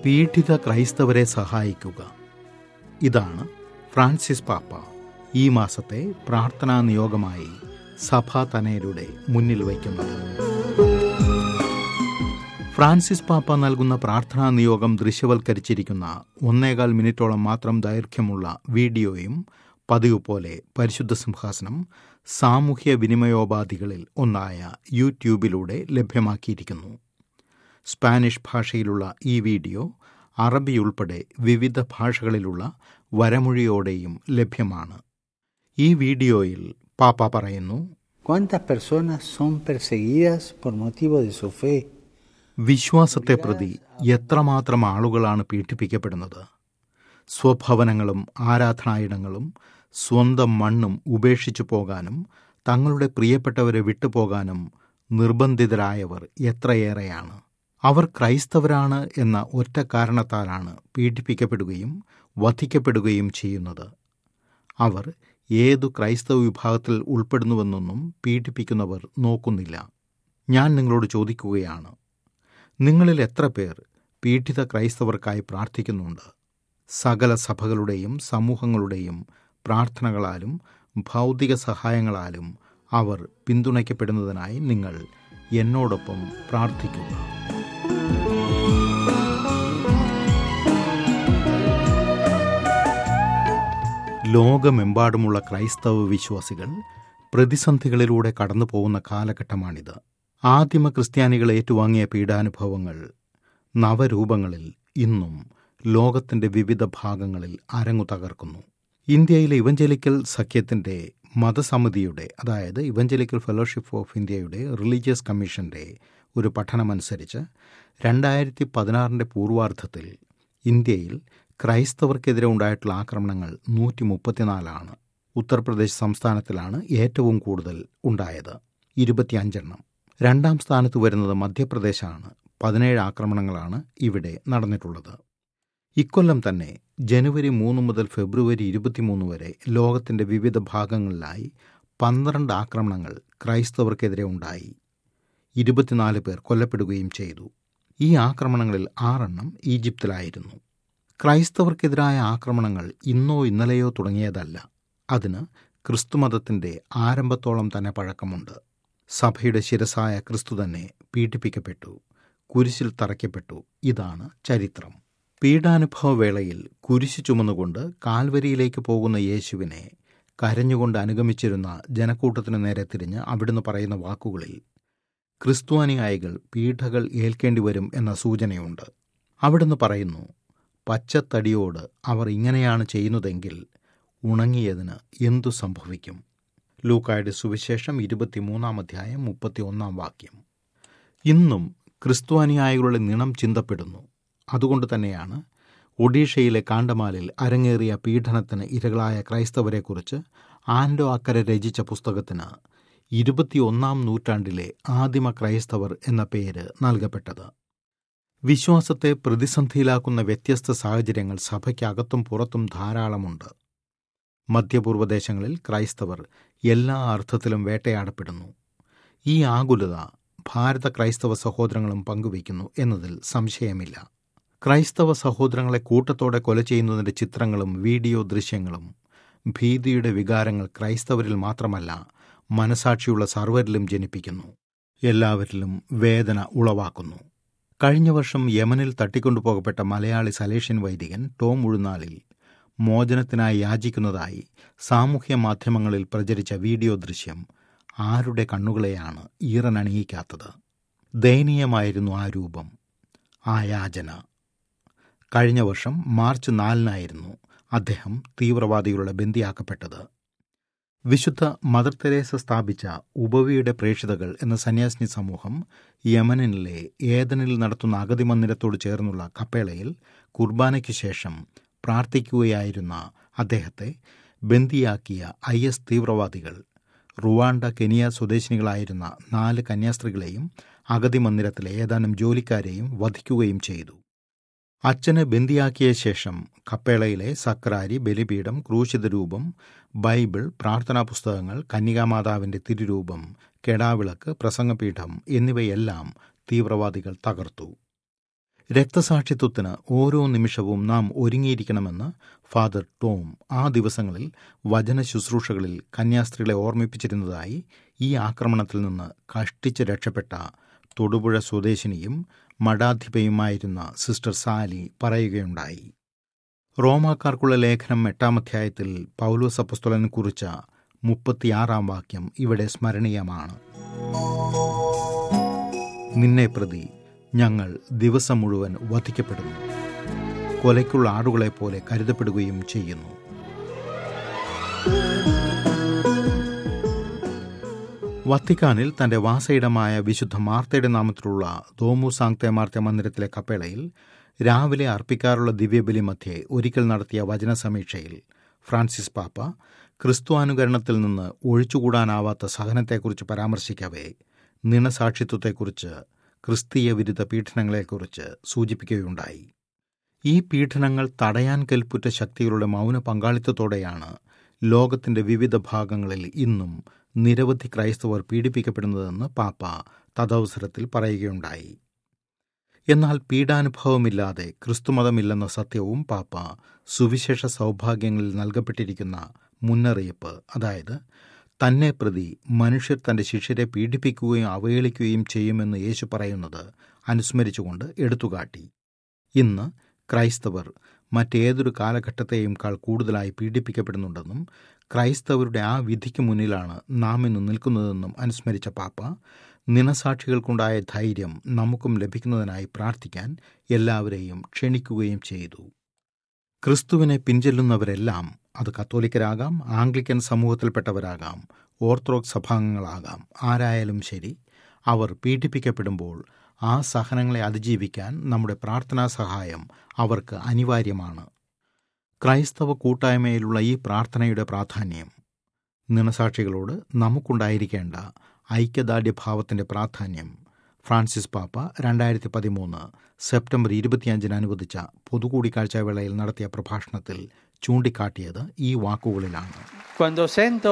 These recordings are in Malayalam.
പീഡിത ക്രൈസ്തവരെ സഹായിക്കുക ഇതാണ് ഫ്രാൻസിസ് പാപ്പ ഈ മാസത്തെ പ്രാർത്ഥനാ നിയോഗമായി സഭാ തനയരുടെ മുന്നിൽ വയ്ക്കുന്നത് ഫ്രാൻസിസ് പാപ്പ നൽകുന്ന പ്രാർത്ഥനാ നിയോഗം ദൃശ്യവൽക്കരിച്ചിരിക്കുന്ന ഒന്നേകാൽ മിനിറ്റോളം മാത്രം ദൈർഘ്യമുള്ള വീഡിയോയും പതിവ് പോലെ പരിശുദ്ധ സിംഹാസനം സാമൂഹ്യ വിനിമയോപാധികളിൽ ഒന്നായ യൂട്യൂബിലൂടെ ലഭ്യമാക്കിയിരിക്കുന്നു സ്പാനിഷ് ഭാഷയിലുള്ള ഈ വീഡിയോ അറബി ഉൾപ്പെടെ വിവിധ ഭാഷകളിലുള്ള വരമൊഴിയോടെയും ലഭ്യമാണ് ഈ വീഡിയോയിൽ പാപ്പ പറയുന്നു ¿Cuántas personas son perseguidas por motivo de su fe? വിശ്വാസത്തെ പ്രതി എത്രമാത്രം ആളുകളാണ് പീഡിപ്പിക്കപ്പെടുന്നത് സ്വഭവനങ്ങളും ആരാധനായിടങ്ങളും സ്വന്തം മണ്ണും ഉപേക്ഷിച്ചു പോകാനും തങ്ങളുടെ പ്രിയപ്പെട്ടവരെ വിട്ടുപോകാനും നിർബന്ധിതരായവർ എത്രയേറെയാണ് അവർ ക്രൈസ്തവരാണ് എന്ന ഒറ്റ കാരണത്താലാണ് പീഡിപ്പിക്കപ്പെടുകയും വധിക്കപ്പെടുകയും ചെയ്യുന്നത് അവർ ഏതു ക്രൈസ്തവ വിഭാഗത്തിൽ ഉൾപ്പെടുന്നുവെന്നൊന്നും പീഡിപ്പിക്കുന്നവർ നോക്കുന്നില്ല ഞാൻ നിങ്ങളോട് ചോദിക്കുകയാണ് നിങ്ങളിൽ എത്ര പേർ പീഡിത ക്രൈസ്തവർക്കായി പ്രാർത്ഥിക്കുന്നുണ്ട് സകല സഭകളുടെയും സമൂഹങ്ങളുടെയും പ്രാർത്ഥനകളാലും ഭൗതിക സഹായങ്ങളാലും അവർ പിന്തുണയ്ക്കപ്പെടുന്നതിനായി നിങ്ങൾ എന്നോടൊപ്പം പ്രാർത്ഥിക്കുക ലോകമെമ്പാടുമുള്ള ക്രൈസ്തവ വിശ്വാസികൾ പ്രതിസന്ധികളിലൂടെ കടന്നു പോകുന്ന കാലഘട്ടമാണിത് ആദിമ ക്രിസ്ത്യാനികൾ ഏറ്റുവാങ്ങിയ പീഡാനുഭവങ്ങൾ നവരൂപങ്ങളിൽ ഇന്നും ലോകത്തിന്റെ വിവിധ ഭാഗങ്ങളിൽ അരങ്ങു തകർക്കുന്നു ഇന്ത്യയിലെ ഇവഞ്ചലിക്കൽ സഖ്യത്തിന്റെ മതസമിതിയുടെ അതായത് ഇവഞ്ചലിക്കൽ ഫെലോഷിപ്പ് ഓഫ് ഇന്ത്യയുടെ റിലീജിയസ് കമ്മീഷന്റെ ഒരു പഠനമനുസരിച്ച് രണ്ടായിരത്തി പതിനാറിന്റെ പൂർവാർദ്ധത്തിൽ ഇന്ത്യയിൽ ക്രൈസ്തവർക്കെതിരെ ഉണ്ടായിട്ടുള്ള ആക്രമണങ്ങൾ നൂറ്റി മുപ്പത്തിനാലാണ് ഉത്തർപ്രദേശ് സംസ്ഥാനത്തിലാണ് ഏറ്റവും കൂടുതൽ ഉണ്ടായത് ഇരുപത്തിയഞ്ചെണ്ണം രണ്ടാം സ്ഥാനത്ത് വരുന്നത് മധ്യപ്രദേശാണ് പതിനേഴ് ആക്രമണങ്ങളാണ് ഇവിടെ നടന്നിട്ടുള്ളത് ഇക്കൊല്ലം തന്നെ ജനുവരി മൂന്ന് മുതൽ ഫെബ്രുവരി ഇരുപത്തിമൂന്ന് വരെ ലോകത്തിന്റെ വിവിധ ഭാഗങ്ങളിലായി പന്ത്രണ്ട് ആക്രമണങ്ങൾ ക്രൈസ്തവർക്കെതിരെ ഉണ്ടായി ഇരുപത്തിനാല് പേർ കൊല്ലപ്പെടുകയും ചെയ്തു ഈ ആക്രമണങ്ങളിൽ ആറെണ്ണം ഈജിപ്തിലായിരുന്നു ക്രൈസ്തവർക്കെതിരായ ആക്രമണങ്ങൾ ഇന്നോ ഇന്നലെയോ തുടങ്ങിയതല്ല അതിന് ക്രിസ്തുമതത്തിന്റെ ആരംഭത്തോളം തന്നെ പഴക്കമുണ്ട് സഭയുടെ ശിരസായ ക്രിസ്തു തന്നെ പീഡിപ്പിക്കപ്പെട്ടു കുരിശിൽ തറയ്ക്കപ്പെട്ടു ഇതാണ് ചരിത്രം പീഡാനുഭവ വേളയിൽ കുരിശു ചുമന്നുകൊണ്ട് കാൽവരിയിലേക്ക് പോകുന്ന യേശുവിനെ കരഞ്ഞുകൊണ്ട് അനുഗമിച്ചിരുന്ന ജനക്കൂട്ടത്തിനു നേരെ തിരിഞ്ഞ് അവിടുന്ന് പറയുന്ന വാക്കുകളിൽ ക്രിസ്ത്വാനിയായികൾ പീഡകൾ ഏൽക്കേണ്ടി വരും എന്ന സൂചനയുണ്ട് അവിടുന്ന് പറയുന്നു പച്ചത്തടിയോട് അവർ ഇങ്ങനെയാണ് ചെയ്യുന്നതെങ്കിൽ ഉണങ്ങിയതിന് എന്തു സംഭവിക്കും ലൂക്കായുടെ സുവിശേഷം ഇരുപത്തിമൂന്നാം അധ്യായം മുപ്പത്തി ഒന്നാം വാക്യം ഇന്നും ക്രിസ്ത്വാനിയായകളുടെ നിണം ചിന്തപ്പെടുന്നു അതുകൊണ്ട് തന്നെയാണ് ഒഡീഷയിലെ കാണ്ടമാലിൽ അരങ്ങേറിയ പീഡനത്തിന് ഇരകളായ ക്രൈസ്തവരെക്കുറിച്ച് ആൻഡോ അക്കരെ രചിച്ച പുസ്തകത്തിന് ഇരുപത്തിയൊന്നാം നൂറ്റാണ്ടിലെ ആദിമ ക്രൈസ്തവർ എന്ന പേര് നൽകപ്പെട്ടത് വിശ്വാസത്തെ പ്രതിസന്ധിയിലാക്കുന്ന വ്യത്യസ്ത സാഹചര്യങ്ങൾ സഭയ്ക്കകത്തും പുറത്തും ധാരാളമുണ്ട് മധ്യപൂർവ്വദേശങ്ങളിൽ ക്രൈസ്തവർ എല്ലാ അർത്ഥത്തിലും വേട്ടയാടപ്പെടുന്നു ഈ ആകുലത ഭാരത ക്രൈസ്തവ സഹോദരങ്ങളും പങ്കുവയ്ക്കുന്നു എന്നതിൽ സംശയമില്ല ക്രൈസ്തവ സഹോദരങ്ങളെ കൂട്ടത്തോടെ കൊല ചെയ്യുന്നതിൻ്റെ ചിത്രങ്ങളും വീഡിയോ ദൃശ്യങ്ങളും ഭീതിയുടെ വികാരങ്ങൾ ക്രൈസ്തവരിൽ മാത്രമല്ല മനസാക്ഷിയുള്ള സർവരിലും ജനിപ്പിക്കുന്നു എല്ലാവരിലും വേദന ഉളവാക്കുന്നു കഴിഞ്ഞ വർഷം യമനിൽ തട്ടിക്കൊണ്ടുപോകപ്പെട്ട മലയാളി സലേഷ്യൻ വൈദികൻ ടോം ഉഴുന്നാളിൽ മോചനത്തിനായി യാചിക്കുന്നതായി സാമൂഹ്യ മാധ്യമങ്ങളിൽ പ്രചരിച്ച വീഡിയോ ദൃശ്യം ആരുടെ കണ്ണുകളെയാണ് ഈറനണിയിക്കാത്തത് ദയനീയമായിരുന്നു ആ രൂപം ആ യാചന കഴിഞ്ഞ വർഷം മാർച്ച് നാലിനായിരുന്നു അദ്ദേഹം തീവ്രവാദികളുടെ ബന്ദിയാക്കപ്പെട്ടത് വിശുദ്ധ മദർ തെരേസ സ്ഥാപിച്ച ഉപവിയുടെ പ്രേക്ഷിതകൾ എന്ന സന്യാസിനി സമൂഹം യമനിലെ ഏതനിൽ നടത്തുന്ന അഗതി മന്ദിരത്തോട് ചേർന്നുള്ള കപ്പേളയിൽ കുർബാനയ്ക്ക് ശേഷം പ്രാർത്ഥിക്കുകയായിരുന്ന അദ്ദേഹത്തെ ബന്ദിയാക്കിയ ഐ എസ് തീവ്രവാദികൾ റുവാണ്ട കെനിയ സ്വദേശിനികളായിരുന്ന നാല് കന്യാസ്ത്രീകളെയും അഗതി മന്ദിരത്തിലെ ഏതാനും ജോലിക്കാരെയും വധിക്കുകയും ചെയ്തു അച്ഛനെ ബന്ദിയാക്കിയ ശേഷം കപ്പേളയിലെ സക്രാരി ബലിപീഠം ക്രൂശിത രൂപം ബൈബിൾ പ്രാർത്ഥനാ പുസ്തകങ്ങൾ കന്യകാമാതാവിന്റെ തിരുരൂപം കെടാവിളക്ക് പ്രസംഗപീഠം എന്നിവയെല്ലാം തീവ്രവാദികൾ തകർത്തു രക്തസാക്ഷിത്വത്തിന് ഓരോ നിമിഷവും നാം ഒരുങ്ങിയിരിക്കണമെന്ന് ഫാദർ ടോം ആ ദിവസങ്ങളിൽ വചന ശുശ്രൂഷകളിൽ കന്യാസ്ത്രീകളെ ഓർമ്മിപ്പിച്ചിരുന്നതായി ഈ ആക്രമണത്തിൽ നിന്ന് കഷ്ടിച്ച് രക്ഷപ്പെട്ട തൊടുപുഴ സ്വദേശിനിയും മഠാധിപയുമായിരുന്ന സിസ്റ്റർ സാലി പറയുകയുണ്ടായി റോമാക്കാർക്കുള്ള ലേഖനം എട്ടാം അധ്യായത്തിൽ പൗലോസ് അപ്പസ്തോലനെ കുറിച്ച മുപ്പത്തിയാറാം വാക്യം ഇവിടെ സ്മരണീയമാണ് നിന്നെ പ്രതി ഞങ്ങൾ ദിവസം മുഴുവൻ വധിക്കപ്പെടുന്നു കൊലയ്ക്കുള്ള ആടുകളെപ്പോലെ കരുതപ്പെടുകയും ചെയ്യുന്നു വത്തിക്കാനിൽ തന്റെ വാസയിടമായ വിശുദ്ധ മാർത്തയുടെ നാമത്തിലുള്ള ദോമു സാങ്തെ മാർത്ത മന്ദിരത്തിലെ കപ്പേളയിൽ രാവിലെ അർപ്പിക്കാറുള്ള ദിവ്യബലി മധ്യേ ഒരിക്കൽ നടത്തിയ വചന സമീക്ഷയിൽ ഫ്രാൻസിസ് പാപ്പ ക്രിസ്തുവാനുകരണത്തിൽ നിന്ന് ഒഴിച്ചുകൂടാനാവാത്ത സഹനത്തെക്കുറിച്ച് പരാമർശിക്കവേ നിണസാക്ഷിത്വത്തെക്കുറിച്ച് ക്രിസ്തീയ വിരുദ്ധ പീഡനങ്ങളെക്കുറിച്ച് സൂചിപ്പിക്കുകയുണ്ടായി ഈ പീഡനങ്ങൾ തടയാൻ കൽപ്പുറ്റ ശക്തികളുടെ മൗന പങ്കാളിത്തത്തോടെയാണ് ലോകത്തിന്റെ വിവിധ ഭാഗങ്ങളിൽ ഇന്നും നിരവധി ക്രൈസ്തവർ പീഡിപ്പിക്കപ്പെടുന്നതെന്ന് പാപ്പ തദവസരത്തിൽ പറയുകയുണ്ടായി എന്നാൽ പീഡാനുഭവമില്ലാതെ ക്രിസ്തുമതമില്ലെന്ന സത്യവും പാപ്പ സുവിശേഷ സൗഭാഗ്യങ്ങളിൽ നൽകപ്പെട്ടിരിക്കുന്ന മുന്നറിയിപ്പ് അതായത് തന്നെ പ്രതി മനുഷ്യർ തന്റെ ശിഷ്യരെ പീഡിപ്പിക്കുകയും അവഹേളിക്കുകയും ചെയ്യുമെന്ന് യേശു പറയുന്നത് അനുസ്മരിച്ചുകൊണ്ട് എടുത്തുകാട്ടി ഇന്ന് ക്രൈസ്തവർ മറ്റേതൊരു കാലഘട്ടത്തെയുംക്കാൾ കൂടുതലായി പീഡിപ്പിക്കപ്പെടുന്നുണ്ടെന്നും ക്രൈസ്തവരുടെ ആ വിധിക്ക് മുന്നിലാണ് നാം ഇന്ന് നിൽക്കുന്നതെന്നും അനുസ്മരിച്ച പാപ്പ നിണസാക്ഷികൾക്കുണ്ടായ ധൈര്യം നമുക്കും ലഭിക്കുന്നതിനായി പ്രാർത്ഥിക്കാൻ എല്ലാവരെയും ക്ഷണിക്കുകയും ചെയ്തു ക്രിസ്തുവിനെ പിൻചെല്ലുന്നവരെല്ലാം അത് കത്തോലിക്കരാകാം ആംഗ്ലിക്കൻ സമൂഹത്തിൽപ്പെട്ടവരാകാം ഓർത്തഡോക്സ് സഭാംഗങ്ങളാകാം ആരായാലും ശരി അവർ പീഡിപ്പിക്കപ്പെടുമ്പോൾ ആ സഹനങ്ങളെ അതിജീവിക്കാൻ നമ്മുടെ പ്രാർത്ഥനാ സഹായം അവർക്ക് അനിവാര്യമാണ് ക്രൈസ്തവ കൂട്ടായ്മയിലുള്ള ഈ പ്രാർത്ഥനയുടെ പ്രാധാന്യം നിണസാക്ഷികളോട് നമുക്കുണ്ടായിരിക്കേണ്ട ഐക്യദാർഢ്യഭാവത്തിന്റെ പ്രാധാന്യം ഫ്രാൻസിസ് പാപ്പ രണ്ടായിരത്തി പതിമൂന്ന് സെപ്റ്റംബർ ഇരുപത്തിയഞ്ചിന് അനുവദിച്ച പൊതുകൂടിക്കാഴ്ച വേളയിൽ നടത്തിയ പ്രഭാഷണത്തിൽ ചൂണ്ടിക്കാട്ടിയത് ഈ വാക്കുകളിലാണ് Quando sento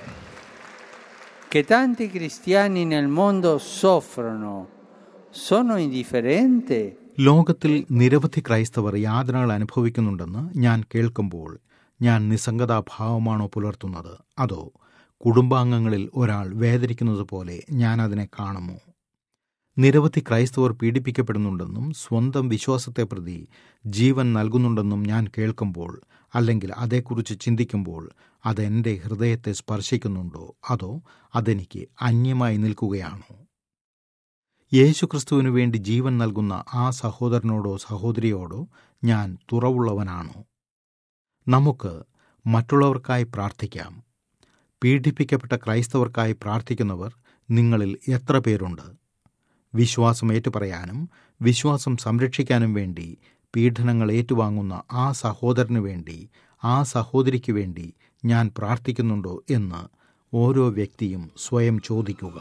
che tanti cristiani nel mondo soffrono, sono indifferente? ലോകത്തിൽ നിരവധി ക്രൈസ്തവർ യാതനകൾ അനുഭവിക്കുന്നുണ്ടെന്ന് ഞാൻ കേൾക്കുമ്പോൾ ഞാൻ നിസ്സംഗതാഭാവമാണോ പുലർത്തുന്നത് അതോ കുടുംബാംഗങ്ങളിൽ ഒരാൾ വേദനിക്കുന്നത് പോലെ ഞാൻ അതിനെ കാണുമോ നിരവധി ക്രൈസ്തവർ പീഡിപ്പിക്കപ്പെടുന്നുണ്ടെന്നും സ്വന്തം വിശ്വാസത്തെ പ്രതി ജീവൻ നൽകുന്നുണ്ടെന്നും ഞാൻ കേൾക്കുമ്പോൾ അല്ലെങ്കിൽ അതേക്കുറിച്ച് ചിന്തിക്കുമ്പോൾ അതെൻ്റെ ഹൃദയത്തെ സ്പർശിക്കുന്നുണ്ടോ അതോ അതെനിക്ക് അന്യമായി നിൽക്കുകയാണോ യേശുക്രിസ്തുവിനു വേണ്ടി ജീവൻ നൽകുന്ന ആ സഹോദരനോടോ സഹോദരിയോടോ ഞാൻ തുറവുള്ളവനാണോ നമുക്ക് മറ്റുള്ളവർക്കായി പ്രാർത്ഥിക്കാം പീഡിപ്പിക്കപ്പെട്ട ക്രൈസ്തവർക്കായി പ്രാർത്ഥിക്കുന്നവർ നിങ്ങളിൽ എത്ര പേരുണ്ട് വിശ്വാസം ഏറ്റുപറയാനും വിശ്വാസം സംരക്ഷിക്കാനും വേണ്ടി പീഡനങ്ങൾ ഏറ്റുവാങ്ങുന്ന ആ സഹോദരനു വേണ്ടി ആ സഹോദരിക്ക് വേണ്ടി ഞാൻ പ്രാർത്ഥിക്കുന്നുണ്ടോ എന്ന് ഓരോ വ്യക്തിയും സ്വയം ചോദിക്കുക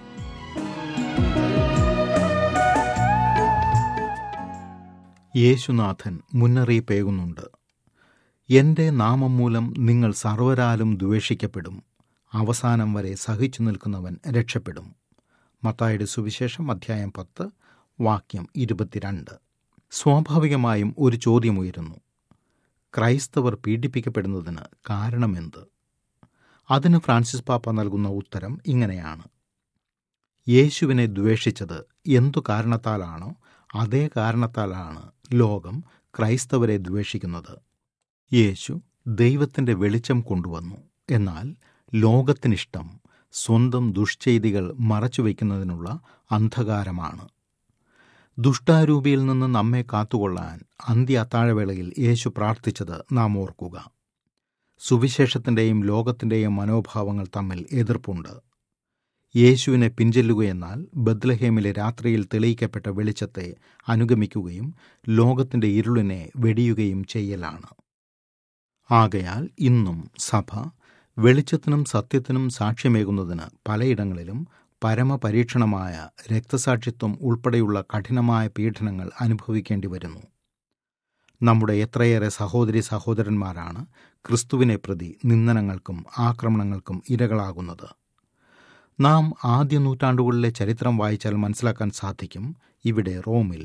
യേശുനാഥൻ മുന്നറിയിപ്പേകുന്നുണ്ട് എന്റെ നാമം മൂലം നിങ്ങൾ സർവരാലും ദ്വേഷിക്കപ്പെടും അവസാനം വരെ സഹിച്ചു നിൽക്കുന്നവൻ രക്ഷപ്പെടും മത്തായുടെ സുവിശേഷം അധ്യായം പത്ത് വാക്യം ഇരുപത്തിരണ്ട് സ്വാഭാവികമായും ഒരു ചോദ്യമുയരുന്നു ക്രൈസ്തവർ പീഡിപ്പിക്കപ്പെടുന്നതിന് കാരണമെന്ത് അതിന് ഫ്രാൻസിസ് പാപ്പ നൽകുന്ന ഉത്തരം ഇങ്ങനെയാണ് യേശുവിനെ ദ്വേഷിച്ചത് എന്തു കാരണത്താലാണോ അതേ കാരണത്താലാണ് ലോകം ക്രൈസ്തവരെ ദ്വേഷിക്കുന്നത് യേശു ദൈവത്തിൻ്റെ വെളിച്ചം കൊണ്ടുവന്നു എന്നാൽ ലോകത്തിനിഷ്ടം സ്വന്തം ദുഷ്ചെയ്തികൾ മറച്ചുവെക്കുന്നതിനുള്ള അന്ധകാരമാണ് ദുഷ്ടാരൂപിയിൽ നിന്ന് നമ്മെ കാത്തുകൊള്ളാൻ അന്ത്യ അത്താഴവേളയിൽ യേശു പ്രാർത്ഥിച്ചത് നാം ഓർക്കുക സുവിശേഷത്തിൻ്റെയും ലോകത്തിൻ്റെയും മനോഭാവങ്ങൾ തമ്മിൽ എതിർപ്പുണ്ട് യേശുവിനെ പിൻചെല്ലുകയെന്നാൽ ബദ്ലഹേമിലെ രാത്രിയിൽ തെളിയിക്കപ്പെട്ട വെളിച്ചത്തെ അനുഗമിക്കുകയും ലോകത്തിൻ്റെ ഇരുളിനെ വെടിയുകയും ചെയ്യലാണ് ആകയാൽ ഇന്നും സഭ വെളിച്ചത്തിനും സത്യത്തിനും സാക്ഷ്യമേകുന്നതിന് പലയിടങ്ങളിലും പരമപരീക്ഷണമായ രക്തസാക്ഷിത്വം ഉൾപ്പെടെയുള്ള കഠിനമായ പീഡനങ്ങൾ അനുഭവിക്കേണ്ടി വരുന്നു നമ്മുടെ എത്രയേറെ സഹോദരി സഹോദരന്മാരാണ് ക്രിസ്തുവിനെ പ്രതി നിന്ദനങ്ങൾക്കും ആക്രമണങ്ങൾക്കും ഇരകളാകുന്നത് നാം ആദ്യ നൂറ്റാണ്ടുകളിലെ ചരിത്രം വായിച്ചാൽ മനസ്സിലാക്കാൻ സാധിക്കും ഇവിടെ റോമിൽ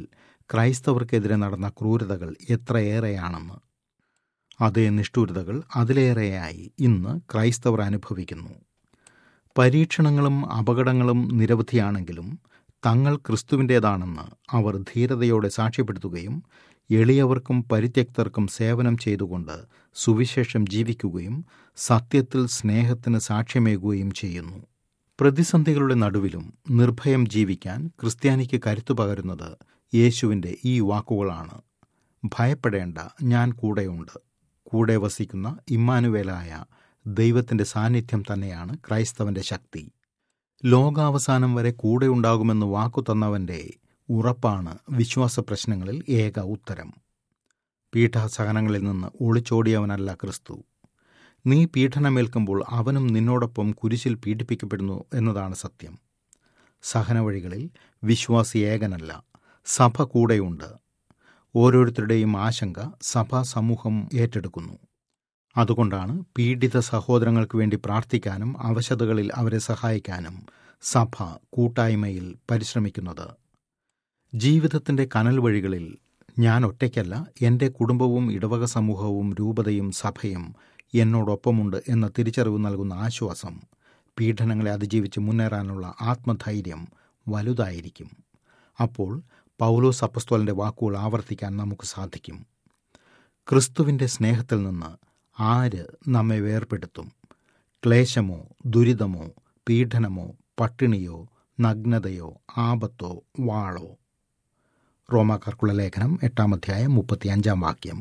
ക്രൈസ്തവർക്കെതിരെ നടന്ന ക്രൂരതകൾ എത്രയേറെയാണെന്ന് അതേ നിഷ്ഠൂരതകൾ അതിലേറെയായി ഇന്ന് ക്രൈസ്തവർ അനുഭവിക്കുന്നു പരീക്ഷണങ്ങളും അപകടങ്ങളും നിരവധിയാണെങ്കിലും തങ്ങൾ ക്രിസ്തുവിൻ്റേതാണെന്ന് അവർ ധീരതയോടെ സാക്ഷ്യപ്പെടുത്തുകയും എളിയവർക്കും പരിത്യക്തർക്കും സേവനം ചെയ്തുകൊണ്ട് സുവിശേഷം ജീവിക്കുകയും സത്യത്തിൽ സ്നേഹത്തിന് സാക്ഷ്യമേകുകയും ചെയ്യുന്നു പ്രതിസന്ധികളുടെ നടുവിലും നിർഭയം ജീവിക്കാൻ ക്രിസ്ത്യാനിക്ക് കരുത്തു പകരുന്നത് യേശുവിൻ്റെ ഈ വാക്കുകളാണ് ഭയപ്പെടേണ്ട ഞാൻ കൂടെയുണ്ട് കൂടെ വസിക്കുന്ന ഇമ്മാനുവേലായ ദൈവത്തിൻ്റെ സാന്നിധ്യം തന്നെയാണ് ക്രൈസ്തവന്റെ ശക്തി ലോകാവസാനം വരെ കൂടെ ഉണ്ടാകുമെന്ന് വാക്കു തന്നവൻ്റെ ഉറപ്പാണ് വിശ്വാസ പ്രശ്നങ്ങളിൽ ഏക ഉത്തരം പീഠസഹനങ്ങളിൽ നിന്ന് ഒളിച്ചോടിയവനല്ല ക്രിസ്തു നീ പീഡനമേൽക്കുമ്പോൾ അവനും നിന്നോടൊപ്പം കുരിശിൽ പീഡിപ്പിക്കപ്പെടുന്നു എന്നതാണ് സത്യം സഹനവഴികളിൽ വിശ്വാസി ഏകനല്ല സഭ കൂടെയുണ്ട് ഓരോരുത്തരുടെയും ആശങ്ക സഭാ സമൂഹം ഏറ്റെടുക്കുന്നു അതുകൊണ്ടാണ് പീഡിത സഹോദരങ്ങൾക്ക് വേണ്ടി പ്രാർത്ഥിക്കാനും അവശതകളിൽ അവരെ സഹായിക്കാനും സഭ കൂട്ടായ്മയിൽ പരിശ്രമിക്കുന്നത് ജീവിതത്തിൻ്റെ കനൽ വഴികളിൽ ഞാൻ ഒറ്റയ്ക്കല്ല എൻ്റെ കുടുംബവും ഇടവക സമൂഹവും രൂപതയും സഭയും എന്നോടൊപ്പമുണ്ട് എന്ന തിരിച്ചറിവ് നൽകുന്ന ആശ്വാസം പീഡനങ്ങളെ അതിജീവിച്ച് മുന്നേറാനുള്ള ആത്മധൈര്യം വലുതായിരിക്കും അപ്പോൾ പൗലോസ് അപ്പസ്തോലൻ്റെ വാക്കുകൾ ആവർത്തിക്കാൻ നമുക്ക് സാധിക്കും ക്രിസ്തുവിൻ്റെ സ്നേഹത്തിൽ നിന്ന് ആര് നമ്മെ വേർപെടുത്തും ക്ലേശമോ ദുരിതമോ പീഡനമോ പട്ടിണിയോ നഗ്നതയോ ആപത്തോ വാളോ റോമാക്കാർക്കുള്ള ലേഖനം എട്ടാം അധ്യായം മുപ്പത്തിയഞ്ചാം വാക്യം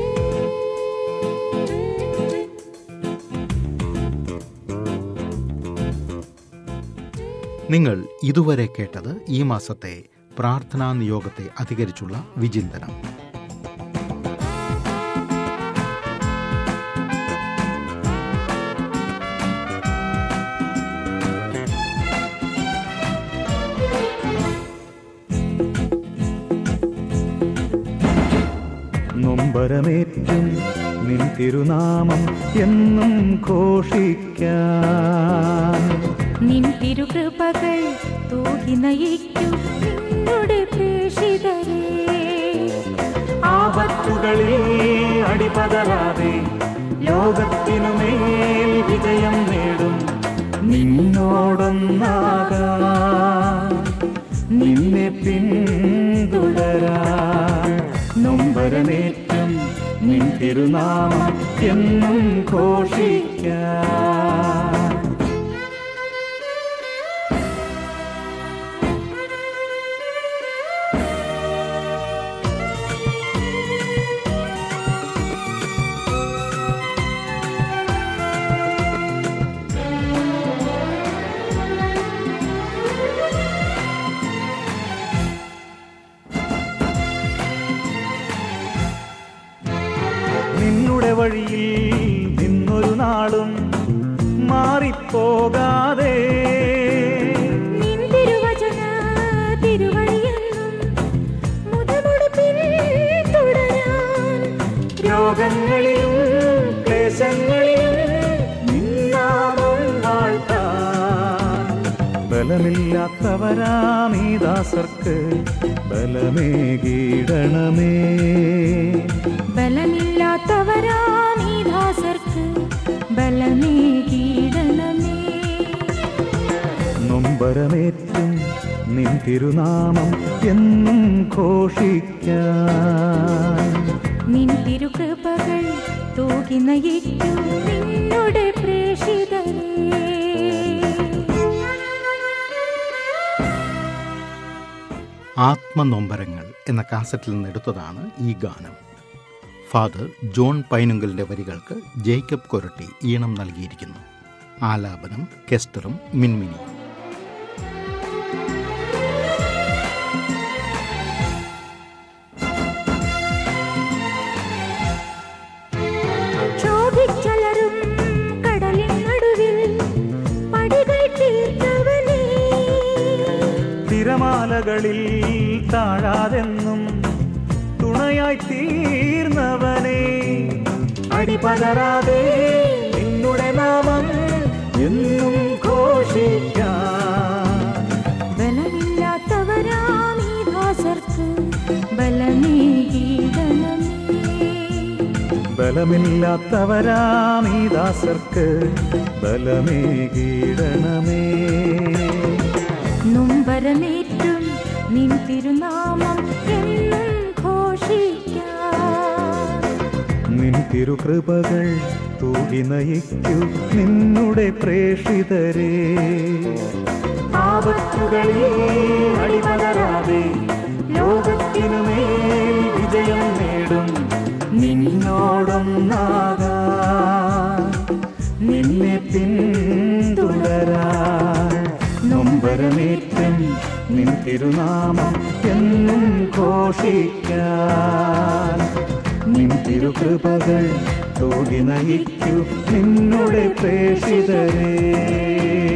നിങ്ങൾ ഇതുവരെ കേട്ടത് ഈ മാസത്തെ പ്രാർത്ഥനാ നിയോഗത്തെ അധികരിച്ചുള്ള വിചിന്തനം നൊമ്പരമേറ്റും നിൻ തിരുനാമം എന്നും ഘോഷിക്കാൻ നിൻ തിരുകൃപകൾ തൂകി നയിക്കും നിന്നുടെ പ്രേഷിതരേ ആപത്തുകളിൽ അടിപതരാതെ ലോകത്തിനുമേൽ വിജയം നേടും നിന്നോടൊന്നാകാം നിന്നെ പിന്തുടരാ നൊമ്പരമേറ്റും നിൻ തിരുനാമം എന്നും ഘോഷിക്കാൻ നിന്നുടെ വഴിയിൽ നിന്നൊരു നാളും മാറിപ്പോകാതെ നിൻ തിരുവചന തിരുവഴിയെന്നും മുതമുടുപ്പിൽ തുടരാൻ രോഗങ്ങളിലും ക്ലേശങ്ങളിലും നിന്നാമം വാഴ്ത്താൻ ബലമില്ലാത്തവരാമീ ദാസർക്ക് ബലമേകീടണമേ ബലമില്ലാത്തവരാം ഈ ദാസർക്ക് ബലമേകീടണമേ നൊമ്പരമേറ്റും നിൻ തിരുനാമം എന്നും ഘോഷിക്കാൻ നിൻ തിരുകൃപകൾ തൂകി നയിക്കും നിന്നുടെ പ്രേഷിതരേ ആത്മനൊമ്പരങ്ങൾ എന്ന കാസറ്റിൽ നിന്ന് എടുത്തതാണ് ഈ ഗാനം ഫാദർ ജോൺ പൈനുങ്കലിന്റെ വരികൾക്ക് ജേക്കബ് കൊരട്ടി ഈണം നൽകിയിരിക്കുന്നു ആലാപനം കെസ്റ്ററും മിൻമിനി ക്ഷോഭിച്ചലരും കടലിൻ നടുവിൽ പടികൾ തീർത്തവനേ തിരമാലകളിൽ താഴാതെന്നും തുണയായി തീർന്നവനെ അടിപതരാതെ നിന്നുടെ നാമം എന്നും ഘോഷിക്കാൻ ബലമില്ലാത്തവരാം ഈ ദാസർക്ക് ബലമില്ലാത്തവരാം ഈ ദാസർക്ക് ബലമേകീടണമേ നൊമ്പരമേറ്റും നിൻ തിരുനാമം എന്നും ഘോഷിക്കാം നിൻ തിരുകൃപകൾ തൂകി നയിക്കൂ നിന്നുടെ പ്രേഷിതരെ ആപത്തുകളിൽ അടിപതരാതെ ലോകത്തിനുമേൽ വിജയം നേടും നിന്നോടൊന്നാകാൻ നിന്നെ പിന്തുടരാൻ നൊമ്പരമേറ്റും നിൻ തിരുനാമം എന്നും ഘോഷിക്കാൻ നിൻ തിരുകൃപകൾ തൂകി നയിക്കൂ നിന്നുടെ പ്രേഷിതരേ